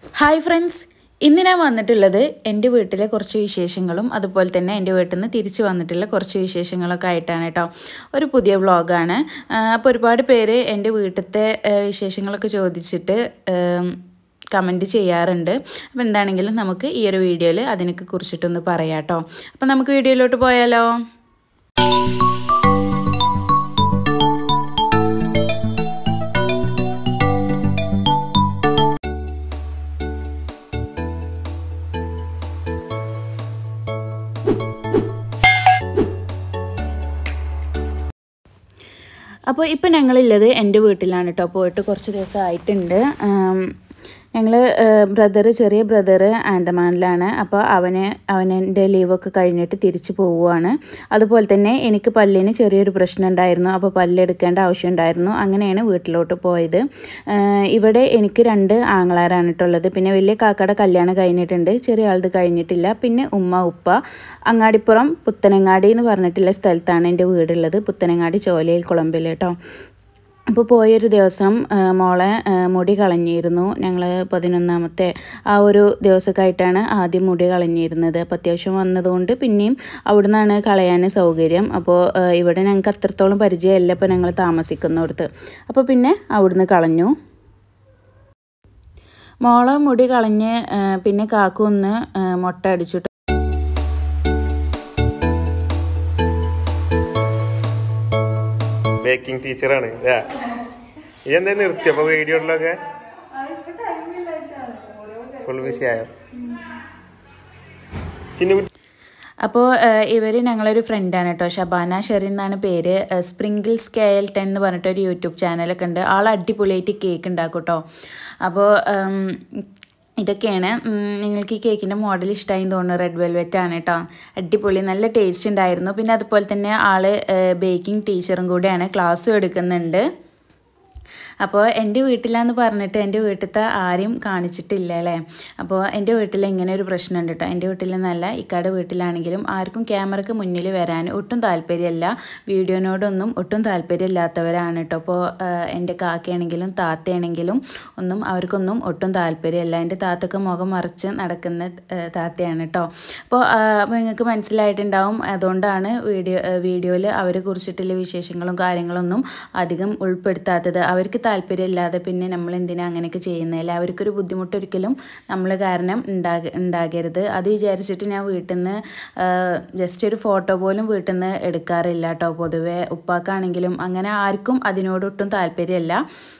Hi friends ഇന്ന് ഞാൻ വന്നിട്ടുള്ളത് എൻ്റെ വീട്ടിലെ കുറച്ച് വിശേഷങ്ങളും അതുപോലെ തന്നെ എൻ്റെ വീട്ടിൽ നിന്ന് തിരിച്ചു വന്നിട്ടുള്ള കുറച്ച് വിശേഷങ്ങളൊക്കെ ആയിട്ടാണ് കേട്ടോ ഒരു പുതിയ വ്ളോഗാണ് അപ്പോൾ ഒരുപാട് പേര് എൻ്റെ വീട്ടിലത്തെ ആ, വിശേഷങ്ങളൊക്കെ ചോദിച്ചിട്ട് കമൻറ്റ് ചെയ്യാറുണ്ട് അപ്പോൾ എന്താണെങ്കിലും നമുക്ക് ഈ ഒരു വീഡിയോയിൽ അതിനൊക്കെ കുറിച്ചിട്ടൊന്ന് പറയാം കേട്ടോ അപ്പോൾ നമുക്ക് വീഡിയോയിലോട്ട് പോയാലോ അപ്പോൾ ഇപ്പോൾ ഞങ്ങളുള്ളത് എൻ്റെ വീട്ടിലാണ് കേട്ടോ പോയിട്ട് കുറച്ച് ദിവസം ആയിട്ടുണ്ട് ഞങ്ങൾ ബ്രദർ ചെറിയ ബ്രദർ ആൻഡമാനിലാണ് അപ്പോൾ അവന് അവനെൻ്റെ ലീവൊക്കെ കഴിഞ്ഞിട്ട് തിരിച്ചു പോവുകയാണ് അതുപോലെ തന്നെ എനിക്ക് പല്ലിന് ചെറിയൊരു പ്രശ്നം ഉണ്ടായിരുന്നു അപ്പോൾ പല്ലെടുക്കേണ്ട ആവശ്യം ഉണ്ടായിരുന്നു അങ്ങനെയാണ് വീട്ടിലോട്ട് പോയത് ആഹ് ഇവിടെ എനിക്ക് രണ്ട് ആങ്ങളാരാണ് കേട്ടുള്ളത് പിന്നെ വലിയ കാക്കയുടെ കല്യാണം കഴിഞ്ഞിട്ടുണ്ട് ചെറിയ ആളത് കഴിഞ്ഞിട്ടില്ല പിന്നെ ഉമ്മ ഉപ്പ അങ്ങാടിപ്പുറം പുത്തനങ്ങാടി എന്ന് പറഞ്ഞിട്ടുള്ള സ്ഥലത്താണ് എൻ്റെ വീടുള്ളത് പുത്തനങ്ങാടി ചോലയിൽ കുളമ്പിൽ കേട്ടോ അപ്പോൾ പോയൊരു ദിവസം ആ, മോളെ ആ, മുടി കളഞ്ഞിരുന്നു ഞങ്ങൾ പതിനൊന്നാമത്തെ ആ ഒരു ദിവസമൊക്കെ ആയിട്ടാണ് ആദ്യം മുടി കളഞ്ഞിരുന്നത് അപ്പോൾ അത്യാവശ്യം വന്നതുകൊണ്ട് പിന്നെയും അവിടെ നിന്നാണ് കളയാൻ സൗകര്യം അപ്പോൾ ആ, ഇവിടെ ഞങ്ങൾക്ക് അത്രത്തോളം പരിചയമല്ല ഇപ്പോൾ ഞങ്ങൾ താമസിക്കുന്നിടത്ത് അപ്പോൾ പിന്നെ അവിടുന്ന് കളഞ്ഞു മോളെ മുടി കളഞ്ഞ് ആ, പിന്നെ കാക്കു ഒന്ന് ആ, മുട്ട അടിച്ചു ട്ടോ. ബേക്കിംഗ് ടീച്ചറാണ് അല്ലേ ഈ എന്താ നിർത്തി അപ്പൊ വീഡിയോയിലൊക്കെ ഫുൾ വിഷയായോ ചിന്നു അപ്പോൾ ഇവർ ഞങ്ങളൊരു ഫ്രണ്ടാണ് കേട്ടോ ഷബാന ഷെറിൻ എന്നാണ് പേര് സ്പ്രിങ്കിൾ സ്കെയിൽ ടെൻ എന്ന് പറഞ്ഞിട്ട് ഒരു യൂട്യൂബ് ചാനലൊക്കെ ഉണ്ട് ആൾ അടിപൊളിയായിട്ട് കേക്ക് ഉണ്ടാക്കും കേട്ടോ അപ്പോൾ ഉം, ഇതൊക്കെയാണ് ഉം, നിങ്ങൾക്ക് ഈ കേക്കിൻ്റെ മോഡൽ ഇഷ്ടമായി തോന്നുന്നു റെഡ് വെൽവെറ്റ് ആണ് കേട്ടോ അടിപൊളി നല്ല ടേസ്റ്റ് ഉണ്ടായിരുന്നു പിന്നെ അതുപോലെ തന്നെ ആൾ ബേക്കിംഗ് ടീച്ചറും കൂടെയാണ് ക്ലാസ്സും എടുക്കുന്നുണ്ട് അപ്പോൾ എൻ്റെ വീട്ടിലാന്ന് പറഞ്ഞിട്ട് എൻ്റെ വീട്ടിലത്തെ ആരെയും കാണിച്ചിട്ടില്ല അല്ലേ അപ്പോൾ എൻ്റെ വീട്ടിൽ ഇങ്ങനെ ഒരു പ്രശ്നമുണ്ട് കേട്ടോ എൻ്റെ വീട്ടിൽ നിന്നല്ല ഇക്കാടെ വീട്ടിലാണെങ്കിലും ആർക്കും ക്യാമറയ്ക്ക് മുന്നിൽ വരാൻ ഒട്ടും താല്പര്യമല്ല വീഡിയോനോടൊന്നും ഒട്ടും താല്പര്യമില്ലാത്തവരാണ് കേട്ടോ അപ്പോൾ എൻ്റെ കാക്കയാണെങ്കിലും താത്തയാണെങ്കിലും ഒന്നും അവർക്കൊന്നും ഒട്ടും താല്പര്യമല്ല എൻ്റെ താത്തക്ക് മുഖം മറിച്ച് നടക്കുന്ന ആ, താത്തയാണ് കേട്ടോ അപ്പോൾ അപ്പോൾ നിങ്ങൾക്ക് മനസ്സിലായിട്ടുണ്ടാവും അതുകൊണ്ടാണ് വീഡിയോ വീഡിയോയിൽ അവരെ കുറിച്ചിട്ടുള്ള വിശേഷങ്ങളും കാര്യങ്ങളൊന്നും അധികം ഉൾപ്പെടുത്താത്തത് അവർക്ക് താല്പര്യമില്ലാതെ പിന്നെ നമ്മൾ എന്തിനാ അങ്ങനെയൊക്കെ ചെയ്യുന്നതിൽ അവർക്കൊരു ബുദ്ധിമുട്ട് ഒരിക്കലും നമ്മൾ കാരണം ഉണ്ടാക ഉണ്ടാകരുത് അത് വിചാരിച്ചിട്ട് ഞാൻ വീട്ടിൽ നിന്ന് ജസ്റ്റ് ഒരു ഫോട്ടോ പോലും വീട്ടിൽ നിന്ന് എടുക്കാറില്ല കേട്ടോ പൊതുവേ ഉപ്പാക്കാണെങ്കിലും അങ്ങനെ ആർക്കും അതിനോടൊട്ടും താല്പര്യമല്ല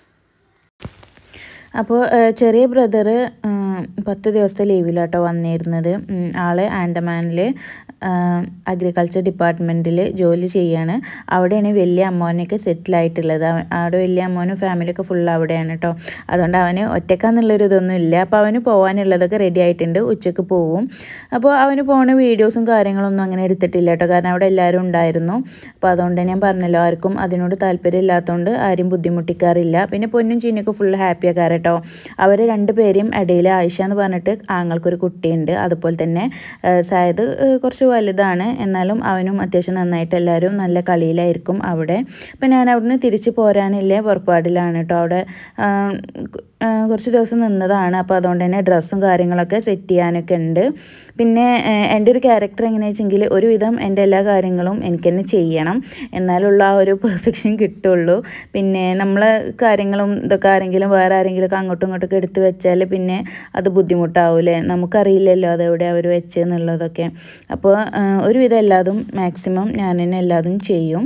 അപ്പോൾ ചെറിയ ബ്രദർ പത്ത് ദിവസത്തെ ലീവിലാട്ടോ വന്നിരുന്നത് ഉം, ആള് ആൻഡമാനിൽ അഗ്രികൾച്ചർ ഡിപ്പാർട്ട്മെൻറ്റിൽ ജോലി ചെയ്യാണ് അവിടെയാണ് വലിയ അമ്മോനൊക്കെ സെറ്റിൽ ആയിട്ടുള്ളത് അവൻ- അവിടെ വലിയ അമ്മോനും ഫാമിലിയൊക്കെ ഫുൾ അവിടെയാണ് കേട്ടോ അതുകൊണ്ട് അവന് ഒറ്റക്കാന്നുള്ളൊരു ഇതൊന്നും ഇല്ല അപ്പോൾ അവന് പോകാനുള്ളതൊക്കെ റെഡി ആയിട്ടുണ്ട് ഉച്ചക്ക് പോവും അപ്പോൾ അവന് പോണ വീഡിയോസും കാര്യങ്ങളൊന്നും അങ്ങനെ എടുത്തിട്ടില്ല കേട്ടോ കാരണം അവിടെ എല്ലാവരും ഉണ്ടായിരുന്നു അപ്പോൾ അതുകൊണ്ട് ഞാൻ പറഞ്ഞല്ലോ ആർക്കും അതിനോട് താല്പര്യം ഇല്ലാത്തതുകൊണ്ട് ആരും ബുദ്ധിമുട്ടിക്കാറില്ല പിന്നെ പൊന്നും ചീനൊക്കെ ഫുൾ ഹാപ്പി ആക്കാറ് കേട്ടോ അവർ രണ്ടുപേരെയും ഇടയിൽ ആയിഷ എന്ന് പറഞ്ഞിട്ട് ആങ്ങൾക്കൊരു കുട്ടിയുണ്ട് അതുപോലെ തന്നെ ആ, സായത് ആ, കുറച്ച് വലുതാണ് എന്നാലും അവനും അത്യാവശ്യം നന്നായിട്ട് എല്ലാവരും നല്ല കളിയിലായിരിക്കും അവിടെ ഇപ്പം ഞാൻ അവിടുന്ന് തിരിച്ച് പോരാനില്ലേ പുറപ്പാടിലാണ് കേട്ടോ അവിടെ ആ, ആ, കുറച്ച് ദിവസം നിന്നതാണ് അപ്പോൾ അതുകൊണ്ട് തന്നെ ഡ്രസ്സും കാര്യങ്ങളൊക്കെ സെറ്റ് ചെയ്യാനൊക്കെ ഉണ്ട് പിന്നെ ആ, എൻ്റെ ഒരു ക്യാരക്ടർ എങ്ങനെയാണെന്ന് വെച്ചെങ്കിൽ ഒരുവിധം എൻ്റെ എല്ലാ കാര്യങ്ങളും എനിക്ക് തന്നെ ചെയ്യണം എന്നാലുള്ള ആ ഒരു പെർഫെക്ഷൻ കിട്ടുള്ളൂ പിന്നെ നമ്മൾ കാര്യങ്ങളും ഇതൊക്കെ ആരെങ്കിലും വേറെ ആരെങ്കിലും ഒക്കെ അങ്ങോട്ടും ഇങ്ങോട്ടൊക്കെ എടുത്ത് വെച്ചാൽ പിന്നെ അത് ബുദ്ധിമുട്ടാവൂലേ നമുക്കറിയില്ലല്ലോ അതെവിടെ അവർ വെച്ചെന്നുള്ളതൊക്കെ അപ്പോൾ ആ, ഒരുവിധം എല്ലാതും മാക്സിമം ഞാൻ തന്നെ എല്ലാതും ചെയ്യും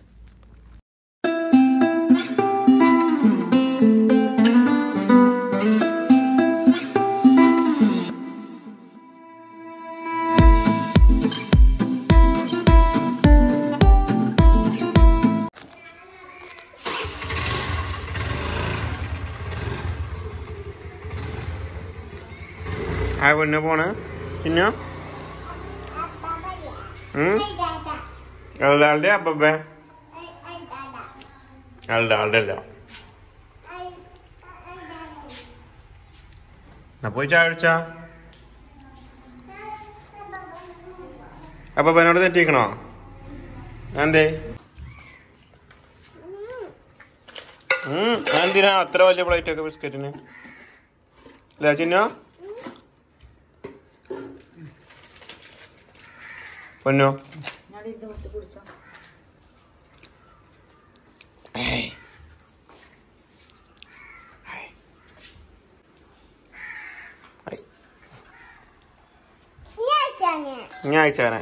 ആ പെണ്ണ് പോണ് പിന്നെ ആളുടെ അപ്പേ ആളുടെ ആളുടെ അല്ല എന്നാ പോയി ചായ കുടിച്ചാ അപ്പനോട് തെറ്റിക്കണോ എന്തേ ഉം, എന്തിനാ അത്ര വലിയ പ്ലേറ്റ് ഒക്കെ ബിസ്ക്കറ്റിന് അല്ലേ ചിന്ന പൊന്നോ ഞാൻ അയച്ചാനെ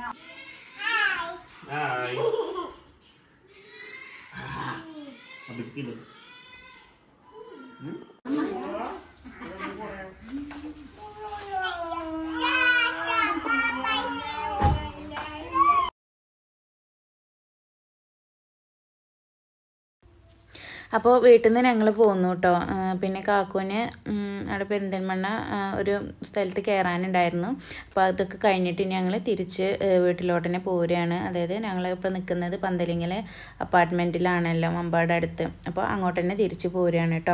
അപ്പോൾ വീട്ടിൽ നിന്ന് ഞങ്ങൾ പോന്നു കേട്ടോ പിന്നെ കാക്കുവിന് ഉം, അവിടെ പെരിന്തൽമണ്ണ ആ, ഒരു സ്ഥലത്ത് കയറാനുണ്ടായിരുന്നു അപ്പോൾ അതൊക്കെ കഴിഞ്ഞിട്ട് ഞങ്ങൾ തിരിച്ച് ഏ, വീട്ടിലോട്ട് തന്നെ പോരുകയാണ് അതായത് ഞങ്ങൾ ഇപ്പോൾ നിൽക്കുന്നത് പന്തലിങ്ങലെ അപ്പാർട്ട്മെൻറ്റിലാണല്ലോ മമ്പാട് അടുത്ത് അപ്പോൾ അങ്ങോട്ട് തന്നെ തിരിച്ച് പോരുകയാണ് കേട്ടോ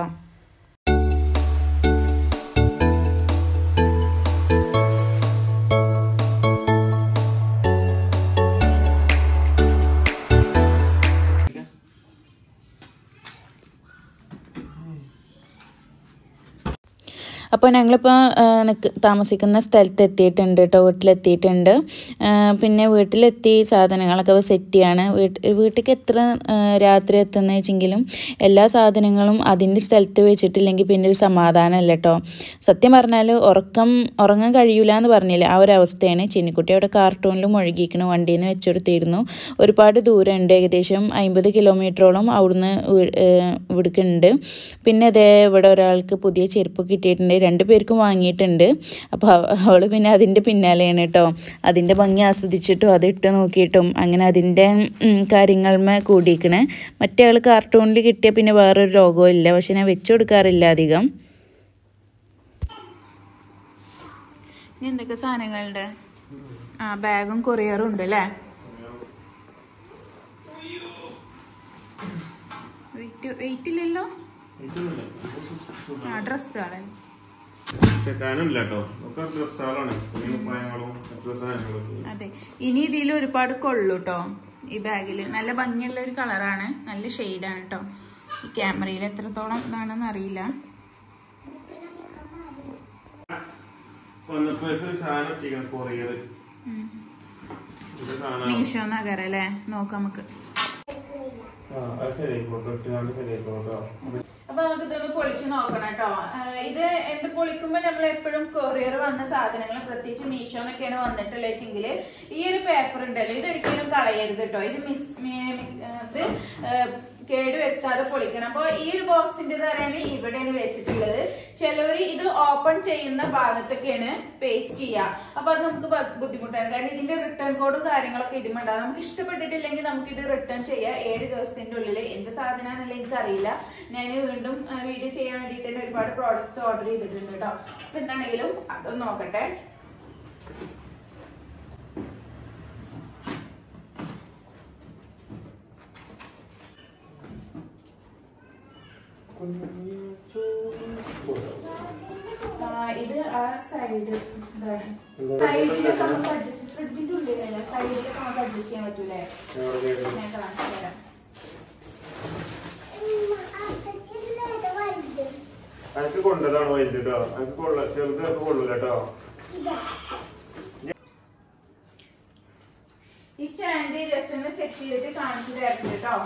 അപ്പോൾ ഞങ്ങളിപ്പോൾ നിക്ക് താമസിക്കുന്ന സ്ഥലത്ത് എത്തിയിട്ടുണ്ട് കേട്ടോ വീട്ടിലെത്തിയിട്ടുണ്ട് ആ, പിന്നെ വീട്ടിലെത്തി സാധനങ്ങളൊക്കെ സെറ്റ് ചെയ്യാണ് വീട്ട് വീട്ടിലേക്ക് എത്ര ആ, രാത്രി എത്തുന്നത് വെച്ചെങ്കിലും എല്ലാ സാധനങ്ങളും അതിൻ്റെ സ്ഥലത്ത് വെച്ചിട്ടില്ലെങ്കിൽ പിന്നെ ഒരു സമാധാനമല്ല കേട്ടോ സത്യം പറഞ്ഞാൽ ഉറക്കം ഉറങ്ങാൻ കഴിയൂല എന്ന് പറഞ്ഞില്ലേ ആ ഒരു അവസ്ഥയാണ് ചിന്നിക്കുട്ടി അവിടെ കാർട്ടൂണിൽ മുഴുകിയിരിക്കണം വണ്ടിയിൽ നിന്ന് വെച്ചെടുത്തിരുന്നു ഒരുപാട് ദൂരമുണ്ട് ഏകദേശം അമ്പത് കിലോമീറ്ററോളം അവിടുന്ന് ഇവിടേക്കുണ്ട് പിന്നെ അതേ ഇവിടെ ഒരാൾക്ക് പുതിയ ചെരുപ്പ് കിട്ടിയിട്ടുണ്ട് രണ്ട് പേർക്കും വാങ്ങിയിട്ടുണ്ട് അപ്പോൾ അവൾ പിന്നെ അതിൻ്റെ പിന്നാലെയാണ് കേട്ടോ അതിൻ്റെ ഭംഗി ആസ്വദിച്ചിട്ടും അത് ഇട്ട് നോക്കിയിട്ടും അങ്ങനെ അതിൻ്റെ ഉം, കാര്യങ്ങൾമേ കൂടിയിരിക്കണേ മറ്റേ ആൾ കാർട്ടൂണിൽ കിട്ടിയ പിന്നെ വേറൊരു ലോകവും ഇല്ല പക്ഷെ ഞാൻ വെച്ചു കൊടുക്കാറില്ല അധികം ഇനി എന്തൊക്കെ സാധനങ്ങളുണ്ട് ആ ബാഗും കൊറിയറും ഉണ്ട് അല്ലേ വെയിറ്റ് വെയിറ്റ് ഇല്ലല്ലോ ആ ഡ്രസ്സുകളെ പക്ഷെ കാനമില്ല കേട്ടോ ഒക്കെ ഡ്രസ്സുകളാണ് കുപ്പായങ്ങളും മറ്റു സാധനങ്ങളും അതെ ഇനി ഇതിൽ ഒരുപാട് കൊള്ളു കേട്ടോ ഈ ബാഗിൽ നല്ല ഭംഗിയുള്ള ഒരു കളറാണ് നല്ല ഷെയ്ഡാണ് കേട്ടോ ഈ ക്യാമറയിൽ എത്രത്തോളം ഇതാണെന്ന് അറിയില്ല വന്നപ്പോ ഒരു സാധനം എത്തിക്കണം കൊറിയർ ഇത് സാധനം മീഷോ നഗരം അല്ലേ നോക്കാം നമുക്ക് ആ അത് ശരിയായിക്കോട്ടെ ഇട്ടുകൊണ്ട് ശരിയായിക്കോട്ടോ അപ്പൊ നമുക്ക് ഇതൊന്ന് പൊളിച്ചു നോക്കണം കേട്ടോ ഇത് എന്ത് പൊളിക്കുമ്പോ നമ്മൾ എപ്പോഴും കൊറിയർ വന്ന സാധനങ്ങൾ പ്രത്യേകിച്ച് മീഷോന്നൊക്കെയാണ് വന്നിട്ടുള്ളത് വെച്ചെങ്കിൽ ഈ ഒരു പേപ്പർ ഉണ്ടല്ലോ ഇത് ഒരിക്കലും കളയരുത് കേട്ടോ ഇത് മിക്സ് ഇത് ഏഹ്, കേട് വെക്കാതെ പൊളിക്കണം അപ്പൊ ഈ ഒരു ബോക്സിന്റെ തരാണ് ഇവിടെയാണ് വെച്ചിട്ടുള്ളത് ചിലവര് ഇത് ഓപ്പൺ ചെയ്യുന്ന ഭാഗത്തൊക്കെയാണ് പേസ്റ്റ് ചെയ്യുക അപ്പൊ അത് നമുക്ക് ബ- ബുദ്ധിമുട്ടാണ് കാരണം ഇതിന്റെ റിട്ടേൺ കോഡും കാര്യങ്ങളൊക്കെ ഇടുമുണ്ടാകും നമുക്ക് ഇഷ്ടപ്പെട്ടിട്ടില്ലെങ്കിൽ നമുക്ക് ഇത് റിട്ടേൺ ചെയ്യാം ഏഴ് ദിവസത്തിന്റെ ഉള്ളിൽ എന്ത് സാധനമാണെന്നുള്ള എനിക്ക് അറിയില്ല ഞാൻ വീണ്ടും വീഡിയോ ചെയ്യാൻ വേണ്ടിയിട്ട് തന്നെ ഒരുപാട് പ്രോഡക്ട്സ് ഓർഡർ ചെയ്തിട്ടുണ്ട് കേട്ടോ അപ്പൊ എന്താണെങ്കിലും അതൊന്ന് നോക്കട്ടെ ആ, ഇത് ആ സൈഡ് സൈഡിലൊക്കെ നമുക്ക് അഡ്ജസ്റ്റ് ഫ്രിഡ്ജിന്റെ ഉള്ളിലല്ല സൈഡിലൊക്കെ നമുക്ക് അഡ്ജസ്റ്റ് ചെയ്യാൻ പറ്റൂലേ ഞാൻ കാണിച്ചു തരാം എനിക്ക് കൊണ്ടതാണ് വലുത് കേട്ടോ എനിക്ക് കൊള്ള ചെറുത് എനിക്ക് കൊള്ളൂല കേട്ടോ ഈ സ്റ്റാൻഡ് ജസ്റ്റ് ഒന്ന് സെറ്റ് ചെയ്തിട്ട് കാണിച്ചു തരുന്നുണ്ട് കേട്ടോ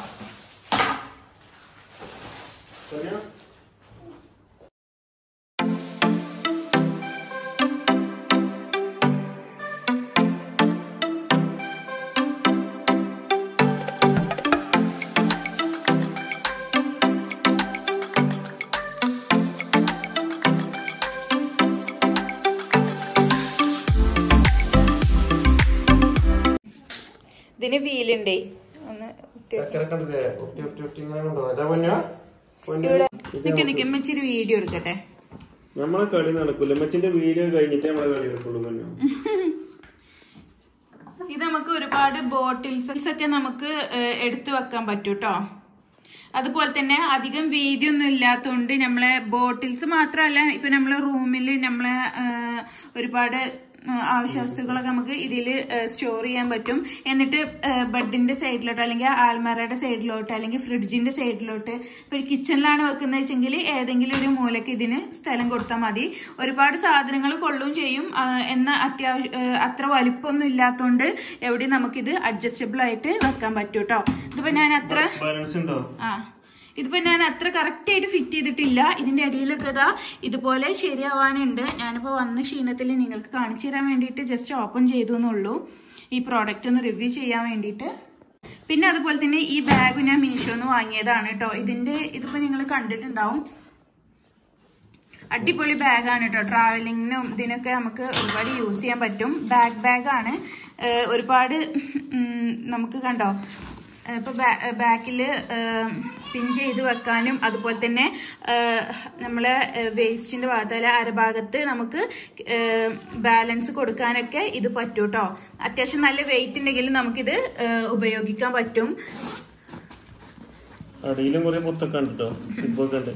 ഇതിന് വീലുണ്ടേ ഒന്ന് ചക്കര കണ്ടില്ലേ ഒട്ടി ഒട്ടി ഒട്ടി ഇങ്ങനെ കൊണ്ടുപോകാം അതാ പൊന്നോ ഇവിടെ നിക്ക് നിക്ക് ഇച്ചിരി വീഡിയോ എടുക്കട്ടെ നമ്മളെ കളി നടക്കൂല മച്ചിന്റെ വീഡിയോ കഴിഞ്ഞിട്ട് നമ്മളെ കളി എടുക്കുള്ളൂ പൊന്നോ ഇത് നമുക്ക് ഒരുപാട് ബോട്ടിൽസ് ഒക്കെ നമുക്ക് ഏഹ്, എടുത്തു വെക്കാൻ പറ്റും കേട്ടോ അതുപോലെ തന്നെ അധികം വീതിയൊന്നും ഇല്ലാത്തതുകൊണ്ട് നമ്മളെ ബോട്ടിൽസ് മാത്രമല്ല ഇപ്പൊ നമ്മളെ റൂമിൽ നമ്മളെ ഏഹ്, ഒരുപാട് ഉം, ആവശ്യവസ്തുക്കളൊക്കെ നമുക്ക് ഇതിൽ സ്റ്റോർ ചെയ്യാൻ പറ്റും എന്നിട്ട് ബെഡിന്റെ സൈഡിലോട്ട് അല്ലെങ്കിൽ ആൽമറയുടെ സൈഡിലോട്ട് അല്ലെങ്കിൽ ഫ്രിഡ്ജിന്റെ സൈഡിലോട്ട് ഇപ്പൊ കിച്ചണിലാണ് വെക്കുന്നത് വെച്ചെങ്കിൽ ഏതെങ്കിലും ഒരു മൂലക്ക് ഇതിന് സ്ഥലം കൊടുത്താൽ മതി ഒരുപാട് സാധനങ്ങൾ കൊള്ളുകയും ചെയ്യും ആ, എന്നാൽ അത്യാവശ്യം ഏ, അത്ര വലിപ്പമൊന്നും ഇല്ലാത്തതുകൊണ്ട് എവിടെയും നമുക്കിത് അഡ്ജസ്റ്റബിൾ ആയിട്ട് വെക്കാൻ പറ്റും കേട്ടോ ഇതിപ്പോ ഞാൻ അത്ര ബാലൻസ് ഉണ്ടോ ആ ഇതിപ്പോ ഞാൻ അത്ര കറക്റ്റ് ആയിട്ട് ഫിറ്റ് ചെയ്തിട്ടില്ല ഇതിന്റെ അടിയിലൊക്കെ ഇതാ ഇതുപോലെ ശരിയാവാനുണ്ട് ഞാനിപ്പോ വന്ന ക്ഷീണത്തിൽ നിങ്ങൾക്ക് കാണിച്ചു തരാൻ വേണ്ടിയിട്ട് ജസ്റ്റ് ഓപ്പൺ ചെയ്തു എന്നുള്ളൂ ഈ പ്രോഡക്റ്റ് ഒന്ന് റിവ്യൂ ചെയ്യാൻ വേണ്ടിയിട്ട് പിന്നെ അതുപോലെ തന്നെ ഈ ബാഗ് ഞാൻ മീഷോന്ന് വാങ്ങിയതാണ് കേട്ടോ ഇതിന്റെ ഇതിപ്പോ നിങ്ങൾ കണ്ടിട്ടുണ്ടാവും അടിപൊളി ബാഗാണ് കേട്ടോ ട്രാവലിങ്ങിനും ഇതിനൊക്കെ നമുക്ക് ഒരുപാട് യൂസ് ചെയ്യാൻ പറ്റും ബാഗ് ബാഗാണ് ഒരുപാട് ഉം, നമുക്ക് കണ്ടോ ഏഹ് ഇപ്പൊ ബാക്കിൽ പിൻ ചെയ്ത് വെക്കാനും അതുപോലെ തന്നെ ഏഹ് നമ്മളെ വേസ്റ്റിന്റെ ഭാഗത്ത് അല്ല അരഭാഗത്ത് നമുക്ക് ബാലൻസ് കൊടുക്കാനൊക്കെ ഇത് പറ്റും കേട്ടോ അത്യാവശ്യം നല്ല വെയിറ്റ് ഉണ്ടെങ്കിലും നമുക്കിത് ഏഹ് ഉപയോഗിക്കാൻ പറ്റും അടിയിലും കുറെ മുത്തൊക്കെ ഉണ്ട് കേട്ടോ സിബൊക്കെ ഉണ്ട്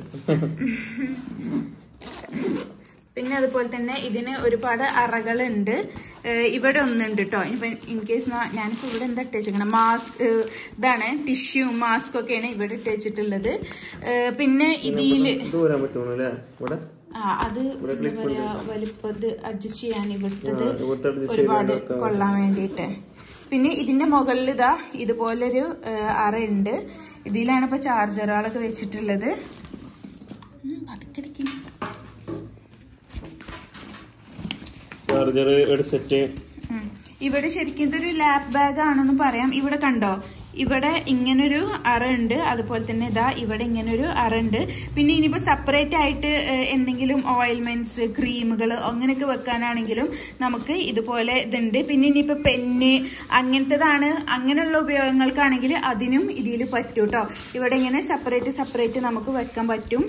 പിന്നെ അതുപോലെ തന്നെ ഇതിന് ഒരുപാട് അറകളുണ്ട് ഏഹ് ഇവിടെ ഒന്നുണ്ട് കേട്ടോ ഇപ്പൊ ഇൻ കേസ് ഞാനിപ്പോ ഇവിടെ എന്താ ഇട്ട് വെച്ചിരിക്കണം മാസ്ക് ഇതാണ് ടിഷ്യൂ മാസ്ക് ഒക്കെയാണ് ഇവിടെ ഇട്ട് വെച്ചിട്ടുള്ളത് ഏഹ് പിന്നെ ഇതില് ഇത് വരാൻ പറ്റുള്ളൂ അല്ലേ ഇവിടെ ആ അത് എന്താ പറയാ വലിപ്പത് അഡ്ജസ്റ്റ് ചെയ്യാൻ ഇവിടുത്തത് ആ, ഇവിടുത്തെ adjust ഒരുപാട് ചെയ്ത് വെക്കാൻ കൊള്ളാൻ വേണ്ടിയിട്ട് പിന്നെ ഇതിന്റെ മുകളിൽ ഇതാ ഇതുപോലൊരു ഏഹ്, അറയുണ്ട് ഇതിലാണ് ഇപ്പൊ ചാർജറുകളൊക്കെ വെച്ചിട്ടുള്ളത് ഉം, പതുക്കെ ഇരിക്ക്. ചാർജർ ഹെഡ്സെറ്റ് ഉം. ഇവിടെ ശരിക്കും ഇതൊരു ലാപ്പ് ബാഗ് ആണെന്ന് പറയാം ഇവിടെ കണ്ടോ ഇവിടെ ഇങ്ങനൊരു അറ ഉണ്ട് അതുപോലെ തന്നെ ഇതാ ഇവിടെ ഇങ്ങനൊരു അറ ഉണ്ട് പിന്നെ ഇനിയിപ്പോ സെപ്പറേറ്റ് ആയിട്ട് ഏഹ്, എന്തെങ്കിലും ഓയിൽമെന്റ്സ് ക്രീമുകൾ അങ്ങനെയൊക്കെ വെക്കാനാണെങ്കിലും നമുക്ക് ഇതുപോലെ ഇതുണ്ട് പിന്നെ ഇനിയിപ്പോ പെന്ന് അങ്ങനത്തതാണ് അങ്ങനെയുള്ള ഉപയോഗങ്ങൾക്കാണെങ്കിൽ അതിനും ഇതിൽ പറ്റും കേട്ടോ ഇവിടെ ഇങ്ങനെ സെപ്പറേറ്റ് സെപ്പറേറ്റ് നമുക്ക് വെക്കാൻ പറ്റും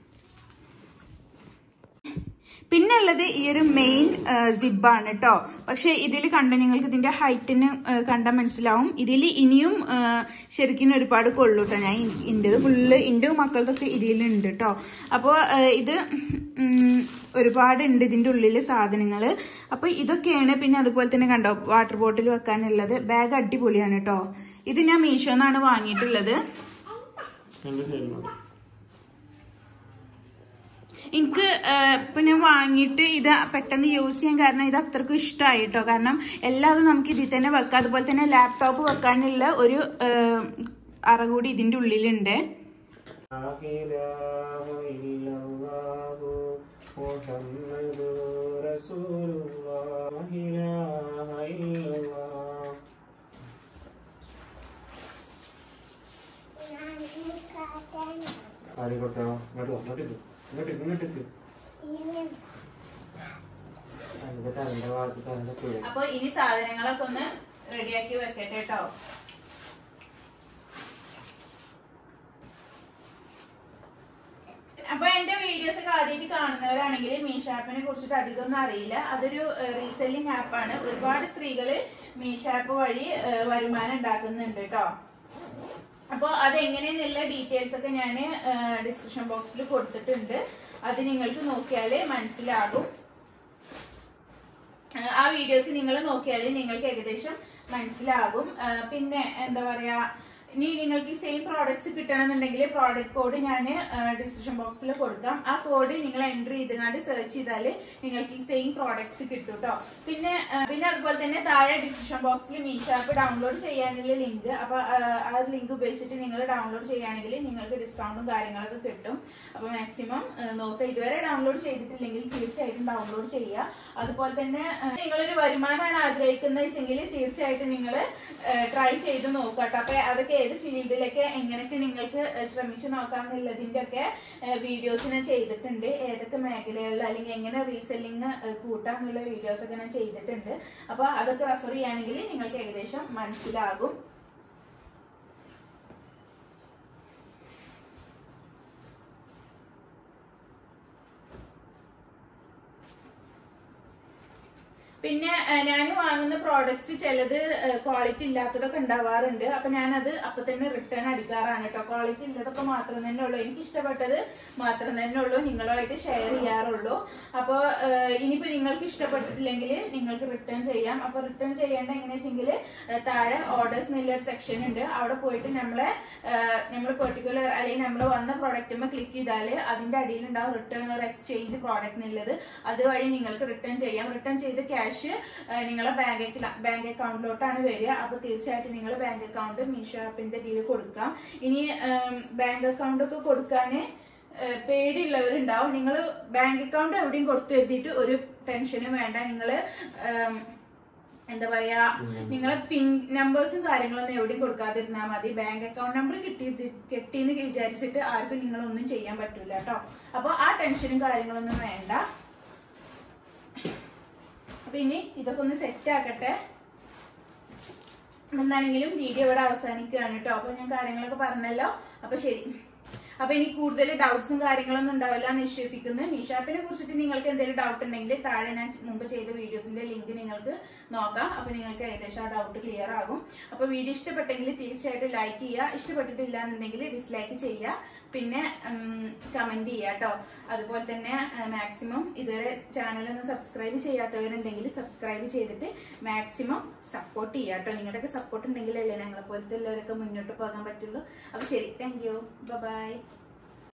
പിന്നെ ഉള്ളത് ഈ ഒരു മെയിൻ സിബാണ് കേട്ടോ പക്ഷെ ഇതിൽ കണ്ട നിങ്ങൾക്ക് ഇതിന്റെ ഹൈറ്റിന് കണ്ടാൽ മനസ്സിലാവും ഇതിൽ ഇനിയും ആ, ശരിക്കും ഒരുപാട് കൊള്ളു കേട്ടോ ഞാൻ ഇന്റത് ഫുള്ള് ഇന്റെ മക്കളതൊക്കെ ഇതിലുണ്ട് കേട്ടോ അപ്പോൾ ഇത് ഉം, ഒരുപാടുണ്ട് ഇതിന്റെ ഉള്ളില് സാധനങ്ങൾ അപ്പൊ ഇതൊക്കെയാണ് പിന്നെ അതുപോലെ തന്നെ കണ്ടോ വാട്ടർ ബോട്ടിൽ വെക്കാനുള്ളത് ബാഗ് അടിപൊളിയാണ് കേട്ടോ ഇത് ഞാൻ മീഷോന്നാണ് വാങ്ങിയിട്ടുള്ളത് രണ്ട് സൈഡിലും എനിക്ക് ഏഹ്, ഇപ്പൊ ഞാൻ വാങ്ങിയിട്ട് ഇത് പെട്ടെന്ന് യൂസ് ചെയ്യാൻ കാരണം ഇത് അത്രക്കും ഇഷ്ടമായി കേട്ടോ കാരണം എല്ലാതും നമുക്ക് ഇതിൽ തന്നെ വെക്കാം അതുപോലെ തന്നെ ലാപ്ടോപ്പ് വെക്കാനുള്ള ഒരു ഏഹ്, അറ കൂടി ഇതിന്റെ ഉള്ളിലുണ്ട് ആയിക്കോട്ടോ ഇങ്ങോട്ട് വാ, ഇങ്ങോട്ട് ഇരി. ഇങ്ങോട്ട് ഇരി, ഇങ്ങോട്ട് ഇരി. അതിന്റെ തലന്റെ ഭാഗത്ത് തലന്റെ കുഴി. അപ്പൊ ഇനി സാധനങ്ങളൊക്കെ ഒന്ന് റെഡിയാക്കി വെക്കട്ടെ കേട്ടോ അപ്പൊ എന്റെ വീഡിയോസ് ഒക്കെ ആദ്യമായിട്ട് കാണുന്നവരാണെങ്കിൽ മീഷോ ആപ്പിനെ കുറിച്ചിട്ട് അധികമൊന്നും അറിയില്ല അതൊരു റീസെല്ലിംഗ് ആപ്പാണ് ഒരുപാട് സ്ത്രീകള് മീഷോ ആപ്പ് വഴി ഏഹ്, വരുമാനം ഉണ്ടാക്കുന്നുണ്ട് കേട്ടോ അപ്പോൾ അതെങ്ങനെയെന്നുള്ള ഡീറ്റെയിൽസ് ഒക്കെ ഞാൻ ഡിസ്ക്രിപ്ഷൻ ബോക്സിൽ കൊടുത്തിട്ടുണ്ട് അത് നിങ്ങൾക്ക് നോക്കിയാൽ മനസ്സിലാകും ആ, ആ വീഡിയോസ് നിങ്ങൾ നോക്കിയാൽ നിങ്ങൾക്ക് ഏകദേശം മനസ്സിലാകും ആ, പിന്നെ എന്താ പറയാ ഇനി നിങ്ങൾക്ക് ഈ സെയിം പ്രോഡക്ട്സ് കിട്ടണമെന്നുണ്ടെങ്കിൽ പ്രോഡക്റ്റ് കോഡ് ഞാൻ ഡിസ്ക്രിപ്ഷൻ ബോക്സിൽ കൊടുക്കാം ആ കോഡ് നിങ്ങൾ എൻട്രി ചെയ്തുകൊണ്ട് സെർച്ച് ചെയ്താൽ നിങ്ങൾക്ക് ഈ സെയിം പ്രോഡക്ട്സ് കിട്ടും കേട്ടോ പിന്നെ ആ, പിന്നെ അതുപോലെ തന്നെ താഴെ ഡിസ്ക്രിപ്ഷൻ ബോക്സിൽ മീഷോ ആപ്പ് ഡൗൺലോഡ് ചെയ്യാനുള്ള ലിങ്ക് അപ്പൊ ആ, ആ ലിങ്ക് ഉപയോഗിച്ചിട്ട് നിങ്ങൾ ഡൗൺലോഡ് ചെയ്യുകയാണെങ്കിൽ നിങ്ങൾക്ക് ഡിസ്കൗണ്ടും കാര്യങ്ങളൊക്കെ കിട്ടും അപ്പൊ മാക്സിമം നോക്കുക ഇതുവരെ ഡൗൺലോഡ് ചെയ്തിട്ടില്ലെങ്കിൽ തീർച്ചയായിട്ടും ഡൗൺലോഡ് ചെയ്യുക അതുപോലെ തന്നെ ആ, നിങ്ങളൊരു വരുമാനമാണ് ആഗ്രഹിക്കുന്നത് വെച്ചെങ്കിൽ തീർച്ചയായിട്ടും നിങ്ങൾ ട്രൈ ചെയ്ത് നോക്കുക കേട്ടോ അപ്പൊ അതൊക്കെ ഏത് ഫീൽഡിലൊക്കെ എങ്ങനെയൊക്കെ നിങ്ങൾക്ക് ഏഹ്, ശ്രമിച്ചു നോക്കാമെന്നുള്ളതിന്റെ ഒക്കെ വീഡിയോസ് ഞാൻ ചെയ്തിട്ടുണ്ട് ഏതൊക്കെ മേഖലകളിൽ അല്ലെങ്കിൽ എങ്ങനെ റീസെല്ലിങ് കൂട്ടാം എന്നുള്ള വീഡിയോസ് ഒക്കെ ഞാൻ ചെയ്തിട്ടുണ്ട് അപ്പൊ അതൊക്കെ റെഫർ ചെയ്യുകയാണെങ്കിൽ നിങ്ങൾക്ക് ഏകദേശം മനസ്സിലാകും പിന്നെ ഞാൻ വാങ്ങുന്ന പ്രോഡക്ട്സ് ചിലത് ക്വാളിറ്റി ഇല്ലാത്തതൊക്കെ ഉണ്ടാവാറുണ്ട് അപ്പൊ ഞാനത് അപ്പൊ തന്നെ റിട്ടേൺ അടിക്കാറാണ് കേട്ടോ ക്വാളിറ്റി ഇല്ലതൊക്കെ മാത്രം തന്നെ ഉള്ളൂ എനിക്ക് ഇഷ്ടപ്പെട്ടത് മാത്രം തന്നെ ഉള്ളൂ നിങ്ങളുമായിട്ട് ഷെയർ ചെയ്യാറുള്ളൂ അപ്പോൾ ഇനിയിപ്പോ നിങ്ങൾക്ക് ഇഷ്ടപ്പെട്ടിട്ടില്ലെങ്കിൽ നിങ്ങൾക്ക് റിട്ടേൺ ചെയ്യാം അപ്പൊ റിട്ടേൺ ചെയ്യേണ്ട എങ്ങനെയാ വെച്ചെങ്കിൽ താഴെ ഓർഡേഴ്സ് എന്നുള്ളൊരു സെക്ഷൻ ഉണ്ട് അവിടെ പോയിട്ട് നമ്മളെ നമ്മൾ പെർട്ടിക്കുലർ അല്ലെങ്കിൽ നമ്മൾ വന്ന പ്രോഡക്റ്റുമ്പോൾ ക്ലിക്ക് ചെയ്താൽ അതിന്റെ അടിയിൽ ഉണ്ടാവും റിട്ടേൺ ഒരു എക്സ്ചേഞ്ച് പ്രോഡക്റ്റ് എന്നുള്ളത് അതുവഴി നിങ്ങൾക്ക് റിട്ടേൺ ചെയ്യാം റിട്ടേൺ ചെയ്ത് ക്യാഷ് നിങ്ങളെ ബാങ്ക് ബാങ്ക് അക്കൗണ്ടിലോട്ടാണ് വരിക അപ്പൊ തീർച്ചയായിട്ടും നിങ്ങൾ ബാങ്ക് അക്കൗണ്ട് മീഷോ ആപ്പിന്റെ ഇതിൽ കൊടുക്കാം ഇനി ബാങ്ക് അക്കൗണ്ട് ഒക്കെ കൊടുക്കാന് ഏഹ് പേടിയുള്ളവരുണ്ടാവും നിങ്ങൾ ബാങ്ക് അക്കൗണ്ട് എവിടെയും കൊടുത്തു എഴുതിയിട്ട് ഒരു ടെൻഷനും വേണ്ട നിങ്ങൾ എന്താ പറയാ നിങ്ങളെ പിൻ നമ്പേഴ്സും കാര്യങ്ങളൊന്നും എവിടെയും കൊടുക്കാതിരുന്നാൽ മതി ബാങ്ക് അക്കൗണ്ട് നമ്പർ കിട്ടി കിട്ടിയെന്ന് വിചാരിച്ചിട്ട് ആർക്കും നിങ്ങളൊന്നും ചെയ്യാൻ പറ്റൂല കേട്ടോ അപ്പൊ ആ ടെൻഷനും കാര്യങ്ങളൊന്നും വേണ്ട അപ്പൊ ഇനി ഇതൊക്കെ ഒന്ന് സെറ്റ് ആക്കട്ടെ എന്താണെങ്കിലും വീഡിയോ ഇവിടെ അവസാനിക്കുകയാണ് കേട്ടോ അപ്പൊ ഞാൻ കാര്യങ്ങളൊക്കെ പറഞ്ഞല്ലോ അപ്പൊ ശരി അപ്പൊ ഇനി കൂടുതൽ ഡൗട്ട്സും കാര്യങ്ങളൊന്നും ഉണ്ടാവില്ല എന്ന് വിശ്വസിക്കുന്നു മീഷാപ്പിനെ കുറിച്ചിട്ട് നിങ്ങൾക്ക് എന്തെങ്കിലും ഡൗട്ട് ഉണ്ടെങ്കിൽ താഴെ ഞാൻ മുമ്പ് ചെയ്ത വീഡിയോസിന്റെ ലിങ്ക് നിങ്ങൾക്ക് നോക്കാം അപ്പൊ നിങ്ങൾക്ക് ഏകദേശം ആ ഡൗട്ട് ക്ലിയർ ആകും അപ്പൊ വീഡിയോ ഇഷ്ടപ്പെട്ടെങ്കിൽ തീർച്ചയായിട്ടും ലൈക്ക് ചെയ്യുക ഇഷ്ടപ്പെട്ടിട്ടില്ല എന്നുണ്ടെങ്കിൽ ഡിസ്ലൈക്ക് ചെയ്യുക പിന്നെ കമന്റ് ചെയ്യുക കേട്ടോ അതുപോലെ തന്നെ മാക്സിമം ഇതുവരെ ചാനൽ ഒന്ന് സബ്സ്ക്രൈബ് ചെയ്യാത്തവരുണ്ടെങ്കിൽ സബ്സ്ക്രൈബ് ചെയ്തിട്ട് മാക്സിമം സപ്പോർട്ട് ചെയ്യുക കേട്ടോ നിങ്ങളുടെയൊക്കെ സപ്പോർട്ട് ഉണ്ടെങ്കിലല്ലേ ഞങ്ങളെ പോലത്തെ എല്ലാവരൊക്കെ മുന്നോട്ട് പോകാൻ പറ്റുള്ളൂ അപ്പൊ ശരി താങ്ക് യു ബൈ